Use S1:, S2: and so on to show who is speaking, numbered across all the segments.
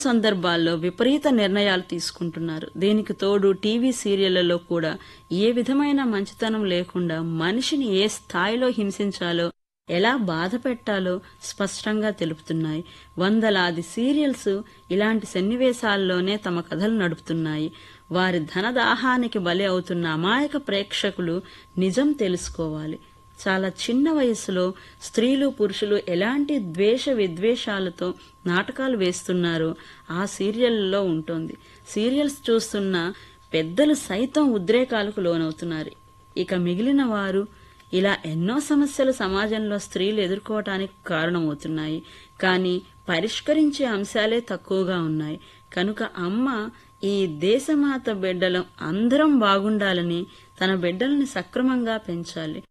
S1: సందర్భాల్లో విపరీత నిర్ణయాలు తీసుకుంటున్నారు దీనికి తోడు టీవీ సీరియళ్లలో కూడా ఏ విధమైన మంచితనం లేకుండా మనిషిని ఏ స్థాయిలో హింసించాలో ఎలా బాధ పెట్టాలో స్పష్టంగా తెలుపుతున్నాయి వందలాది సీరియల్స్ ఇలాంటి సన్నివేశాల్లోనే తమ కథలు నడుపుతున్నాయి వారి ధనదాహానికి బలి అవుతున్న అమాయక ప్రేక్షకులు నిజం తెలుసుకోవాలి చాలా చిన్న వయసులో స్త్రీలు పురుషులు ఎలాంటి ద్వేష విద్వేషాలతో నాటకాలు వేస్తున్నారో ఆ సీరియల్లో ఉంటుంది సీరియల్స్ చూస్తున్న పెద్దలు సైతం ఉద్రేకాలకు లోనవుతున్నారు ఇక మిగిలిన వారు ఇలా ఎన్నో సమస్యలు సమాజంలో స్త్రీలు ఎదుర్కోవటానికి కారణమవుతున్నాయి కానీ పరిష్కరించే అంశాలే తక్కువగా ఉన్నాయి కనుక అమ్మ ఈ దేశమాత బిడ్డలం అందరం బాగుండాలని తన బిడ్డల్ని సక్రమంగా పెంచాలి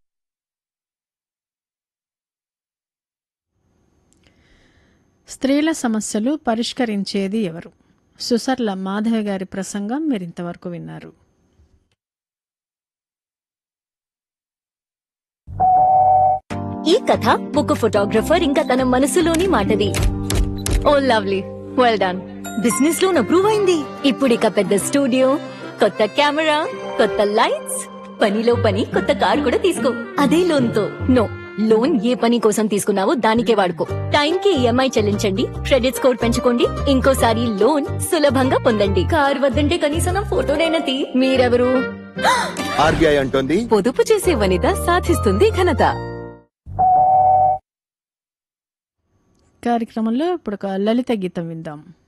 S2: స్త్రీల సమస్యలు పరిష్కరించేది ఎవరు సుసర్ల మాధవి గారి ప్రసంగం మీరింతవరకు విన్నారు
S3: ఈ కథ ఒక ఫోటోగ్రఫర్ ఇంకా తన మనసులోని మాటది ఓ lovely well done business loan approve అయింది ఇప్పుడు ఇక పెద్ద స్టూడియో కొత్త కెమెరా కొత్త లైట్స్ పనిలో పని కొత్త కార్ కూడా తీసుకో అదే లోన్ తో నో లోన్ ఏ పని కోసం తీసుకున్నావో దానికే వాడుకో టైం కి ఈఎంఐ చెల్లించండి క్రెడిట్ స్కోర్ పెంచుకోండి ఇంకోసారి లోన్ సులభంగా పొందండి కార్ వద్దంటే కనీసం నా ఫోటోనైనా తీ మీరెవరు
S4: ఆర్బీఐ అంటోంది
S3: పొదుపు చేసే వనిత సాధిస్తుంది ఘనత
S2: కార్యక్రమంలో ఇప్పుడు ఒక లలిత గీతం విందాం